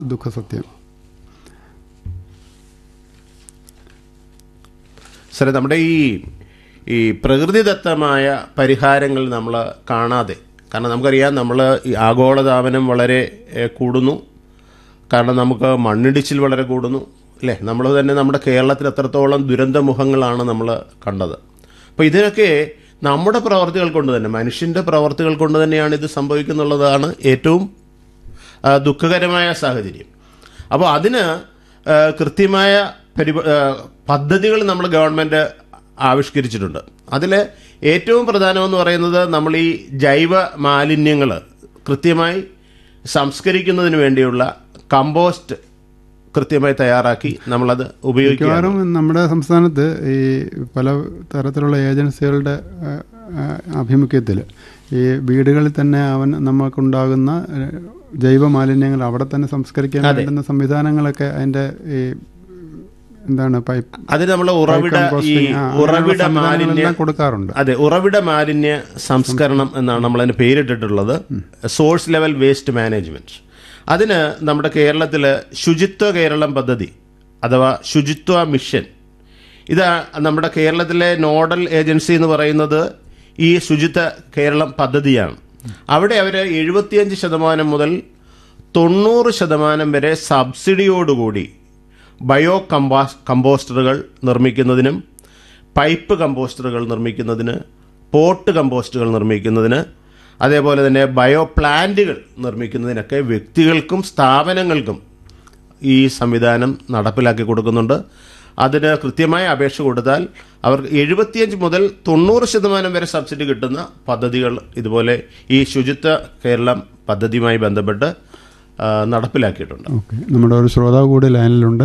ദുഃഖസത്യം സാറേ നമ്മുടെ ഈ ഈ പ്രകൃതിദത്തമായ പരിഹാരങ്ങൾ നമ്മൾ കാണാതെ കാരണം നമുക്കറിയാം നമ്മൾ ഈ ആഗോളതാപനം വളരെ ഏ, കൂടുന്നു കാരണം നമുക്ക് മണ്ണിടിച്ചിൽ വളരെ കൂടുന്നു അല്ലേ നമ്മൾ തന്നെ നമ്മുടെ കേരളത്തിൽ എത്രത്തോളം ദുരന്തമുഖങ്ങളാണ് നമ്മൾ കണ്ടത് അപ്പോൾ ഇതിനൊക്കെ നമ്മുടെ പ്രവർത്തികൾ കൊണ്ട് തന്നെ മനുഷ്യൻ്റെ പ്രവർത്തികൾ കൊണ്ട് തന്നെയാണ് ഇത് സംഭവിക്കുന്നുള്ളതാണ് ഏറ്റവും ആ, ദുഃഖകരമായ സാഹചര്യം അപ്പോൾ അതിന് ആ, കൃത്യമായ പരിപ ആ, പദ്ധതികൾ നമ്മൾ ഗവൺമെൻറ് ആവിഷ്കരിച്ചിട്ടുണ്ട് അതിൽ ഏറ്റവും പ്രധാനമെന്ന് പറയുന്നത് നമ്മൾ ഈ ജൈവ മാലിന്യങ്ങൾ കൃത്യമായി സംസ്കരിക്കുന്നതിന് വേണ്ടിയുള്ള കമ്പോസ്റ്റ് കൃത്യമായി തയ്യാറാക്കി നമ്മളത് ഉപയോഗിക്കുക മിക്കവാറും നമ്മുടെ സംസ്ഥാനത്ത് ഈ പല തരത്തിലുള്ള ഏജൻസികളുടെ ആ, ആ, ആഭിമുഖ്യത്തിൽ ഈ വീടുകളിൽ തന്നെ അവൻ നമുക്കുണ്ടാകുന്ന ഏ, ജൈവ മാലിന്യങ്ങൾ അവിടെ തന്നെ സംസ്കരിക്കാൻ വേണ്ടുന്ന സംവിധാനങ്ങളൊക്കെ അതിന്റെ ഈ എന്താണ് പൈപ്പ് അതിന് നമ്മൾ ഉറവിട ഈ composting, ആ, അങ്ങനെയുള്ള ഉറവിട മാലിന്യ സംവിധാനങ്ങളെല്ലാം കൊടുക്കാറുണ്ട് അതെ ഉറവിട മാലിന്യ സംസ്കരണം എന്നാണ് നമ്മൾ അതിന് പേരിട്ടിട്ടുള്ളത് സോഴ്സ് ലെവൽ വേസ്റ്റ് മാനേജ്മെന്റ് അതിന് നമ്മുടെ കേരളത്തിൽ ശുചിത്വ കേരളം പദ്ധതി അഥവാ ശുചിത്വ മിഷൻ ഇത് നമ്മുടെ കേരളത്തിലെ നോഡൽ ഏജൻസി എന്ന് പറയുന്നത് ഈ ശുചിത്വ കേരളം പദ്ധതിയാണ് അവിടെ അവർ എഴുപത്തിയഞ്ച് ശതമാനം മുതൽ തൊണ്ണൂറ് ശതമാനം വരെ സബ്സിഡിയോടുകൂടി ബയോ കമ്പാസ് കമ്പോസ്റ്ററുകൾ നിർമ്മിക്കുന്നതിനും പൈപ്പ് കമ്പോസ്റ്ററുകൾ നിർമ്മിക്കുന്നതിന് പോട്ട് കമ്പോസ്റ്റുകൾ നിർമ്മിക്കുന്നതിന് അതേപോലെ തന്നെ ബയോ പ്ലാന്റുകൾ നിർമ്മിക്കുന്നതിനൊക്കെ വ്യക്തികൾക്കും സ്ഥാപനങ്ങൾക്കും ഈ സംവിധാനം നടപ്പിലാക്കി കൊടുക്കുന്നുണ്ട് അതിന് കൃത്യമായ അപേക്ഷ കൊടുത്താൽ അവർക്ക് എഴുപത്തിയഞ്ച് മുതൽ തൊണ്ണൂറ് ശതമാനം വരെ സബ്സിഡി കിട്ടുന്ന പദ്ധതികൾ ഇതുപോലെ ഈ ശുചിത്വ കേരളം പദ്ധതിയുമായി ബന്ധപ്പെട്ട് ആ, നടപ്പിലാക്കിയിട്ടുണ്ട് ഓക്കെ നമ്മുടെ ഒരു ശ്രോതാവ് കൂടി ലൈനിലുണ്ട്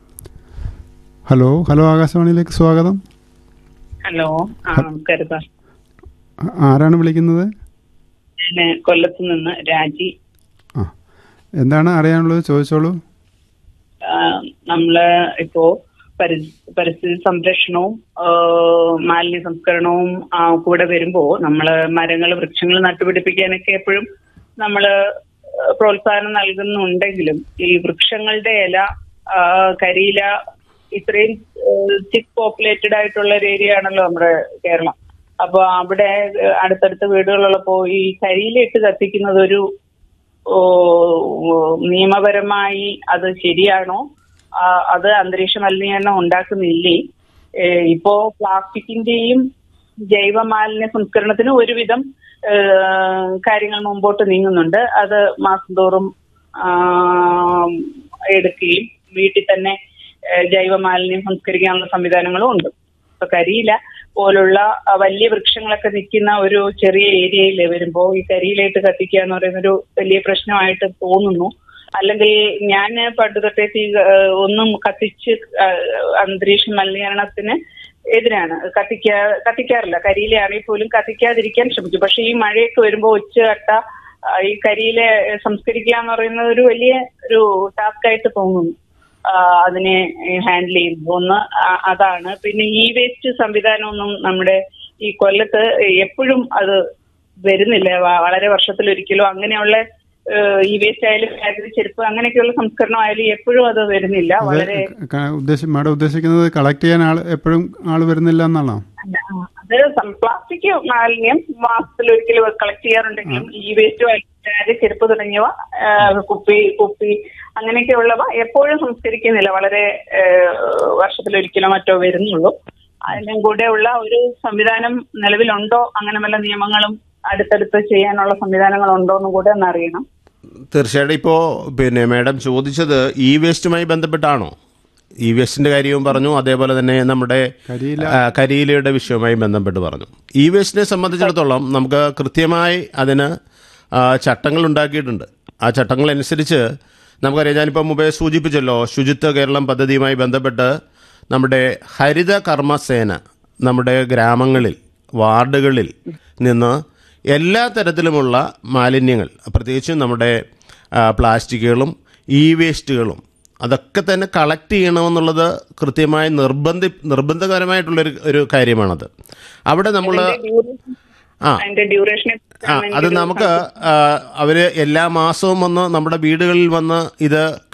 ഹലോ ഹലോ ആകാശവാണിയിലേക്ക് സ്വാഗതം ഹലോ ആ നമസ്കാരം സാർ ആ- ആരാണ് വിളിക്കുന്നത് ഞാൻ കൊല്ലത്ത് നിന്ന് രാജി ആ എന്താണ് അറിയാനുള്ളത് ചോദിച്ചോളൂ ആ, നമ്മള് ഇപ്പോ പരി- പരിസ്ഥിതി സംരക്ഷണവും ആ, മാലിന്യ സംസ്കരണവും ആ, കൂടെ വരുമ്പോ നമ്മള് മരങ്ങൾ വൃക്ഷങ്ങൾ നട്ടുപിടിപ്പിക്കാനൊക്കെ എപ്പോഴും നമ്മള് പ്രോത്സാഹനം നൽകുന്നുണ്ടെങ്കിലും ഈ വൃക്ഷങ്ങളുടെ ഇല ആ, കരിയില ഇത്രയും തിക് പോപ്പുലേറ്റഡ് ആയിട്ടുള്ള ഒരു ഏരിയ ആണല്ലോ നമ്മുടെ കേരളം അപ്പൊ അവിടെ ഏഹ്, അടുത്തടുത്ത വീടുകളുള്ളപ്പോ ഈ കരിയിലിട്ട് കത്തിക്കുന്നത് ഒരു ഓ, ഓ, നിയമപരമായി അത് ശരിയാണോ ആ, അത് അന്തരീക്ഷ മലിനീകരണം ഉണ്ടാക്കുന്നില്ലേ ഏ, ഇപ്പോ പ്ലാസ്റ്റിക്കിന്റെയും ജൈവ മാലിന്യ സംസ്കരണത്തിന് ഒരുവിധം ഏ, കാര്യങ്ങൾ മുമ്പോട്ട് നീങ്ങുന്നുണ്ട് അത് മാസം തോറും ആ, എടുക്കുകയും വീട്ടിൽ തന്നെ ഏ, ജൈവ മാലിന്യം സംസ്കരിക്കാനുള്ള സംവിധാനങ്ങളും ഉണ്ട് ഇപ്പൊ കരിയില പോലുള്ള ആ, വലിയ വൃക്ഷങ്ങളൊക്കെ നിൽക്കുന്ന ഒരു ചെറിയ ഏരിയയിൽ വരുമ്പോ ഈ കരിയിലായിട്ട് കത്തിക്കുക എന്ന് പറയുന്ന ഒരു വലിയ പ്രശ്നമായിട്ട് തോന്നുന്നു അല്ലെങ്കിൽ ഞാൻ പണ്ട് തൊട്ടേ തീ ആ, ഒന്നും കത്തിച്ച് ആ, അന്തരീക്ഷ മലിനീകരണത്തിന് എതിരാണ് കത്തിക്കാ കത്തിക്കാറില്ല കരിയിലാണെങ്കിൽ പോലും കത്തിക്കാതിരിക്കാൻ ശ്രമിക്കും പക്ഷെ ഈ മഴയൊക്കെ വരുമ്പോൾ ഒച്ചകട്ട ആ, ഈ കരിയിലെ സംസ്കരിക്കുക എന്ന് പറയുന്നത് ഒരു വലിയ ഒരു ടാസ്ക് ആയിട്ട് തോന്നുന്നു ആ, അതിനെ ഹാൻഡിൽ ചെയ്യുന്നത് ഒന്ന് ആ- അതാണ് പിന്നെ ഈ വേസ്റ്റ് സംവിധാനമൊന്നും നമ്മുടെ ഈ കൊല്ലത്ത് എപ്പോഴും അത് വരുന്നില്ല വ- വളരെ വർഷത്തിലൊരിക്കലോ അങ്ങനെയുള്ള ഏഹ്, ഈ വേസ്റ്റ് ആയാലും ബാഗിൽ ചെരുപ്പ് അങ്ങനെയൊക്കെയുള്ള സംസ്കരണം ആയാലും എപ്പോഴും അത് വരുന്നില്ല വളരെ ക- ഉദ്ദേശി മാഡം ഉദ്ദേശിക്കുന്നത് കളക്ട് ചെയ്യാൻ ആൾ എപ്പോഴും ആൾ വരുന്നില്ല എന്നാണോ അത് പ്ലാസ്റ്റിക് മാലിന്യം മാസത്തിലൊരിക്കൽ കളക്ട് ചെയ്യാറുണ്ടെങ്കിലും ഈ വേസ്റ്റ് ബാഗ് ചെരുപ്പ് തുടങ്ങിയവ ആ, കുപ്പി കുപ്പി അങ്ങനെയൊക്കെയുള്ളവ എപ്പോഴും സംസ്കരിക്കുന്നില്ല വളരെ വർഷത്തിലൊരിക്കലോ മറ്റോ വരുന്നുള്ളൂ അതിനും കൂടെ ഉള്ള ഒരു സംവിധാനം നിലവിലുണ്ടോ അങ്ങനെ വല്ല നിയമങ്ങളും അടുത്തടുത്ത് ചെയ്യാനുള്ള സംവിധാനങ്ങളുണ്ടോ എന്നും കൂടെ ഒന്ന് അറിയണം തീർച്ചയായിട്ടും ഇപ്പോൾ പിന്നെ മാഡം ചോദിച്ചത് ഇ വേസ്റ്റുമായി ബന്ധപ്പെട്ടാണോ ഇ വേസ്റ്റിന്റെ കാര്യവും പറഞ്ഞു അതേപോലെ തന്നെ നമ്മുടെ കരിയില. ആ, കരിയിലയുടെ വിഷയവുമായി ബന്ധപ്പെട്ട് പറഞ്ഞു ഇ വേസ്റ്റിനെ സംബന്ധിച്ചിടത്തോളം നമുക്ക് കൃത്യമായി അതിന് ആ, ചട്ടങ്ങൾ ഉണ്ടാക്കിയിട്ടുണ്ട് ആ ചട്ടങ്ങൾ അനുസരിച്ച് നമുക്കറിയാം ഞാനിപ്പോൾ മുമ്പേ സൂചിപ്പിച്ചല്ലോ ശുചിത്വ കേരളം പദ്ധതിയുമായി ബന്ധപ്പെട്ട് നമ്മുടെ ഹരിത കർമ്മസേന നമ്മുടെ ഗ്രാമങ്ങളിൽ വാർഡുകളിൽ നിന്ന് എല്ലാ തരത്തിലുമുള്ള മാലിന്യങ്ങൾ പ്രത്യേകിച്ചും നമ്മുടെ ആ, പ്ലാസ്റ്റിക്കുകളും ഇ വേസ്റ്റുകളും അതൊക്കെ തന്നെ കളക്ട് ചെയ്യണമെന്നുള്ളത് കൃത്യമായി നിർബന്ധി നിർബന്ധകരമായിട്ടുള്ളൊരു ഒരു കാര്യമാണത് അവിടെ നമ്മൾ ആ. അതിന്റെ ഡ്യൂറേഷനെ ആ അത് നമുക്ക് ആ, അവര് എല്ലാ മാസവും വന്ന് നമ്മുടെ വീടുകളിൽ വന്ന് ഇത്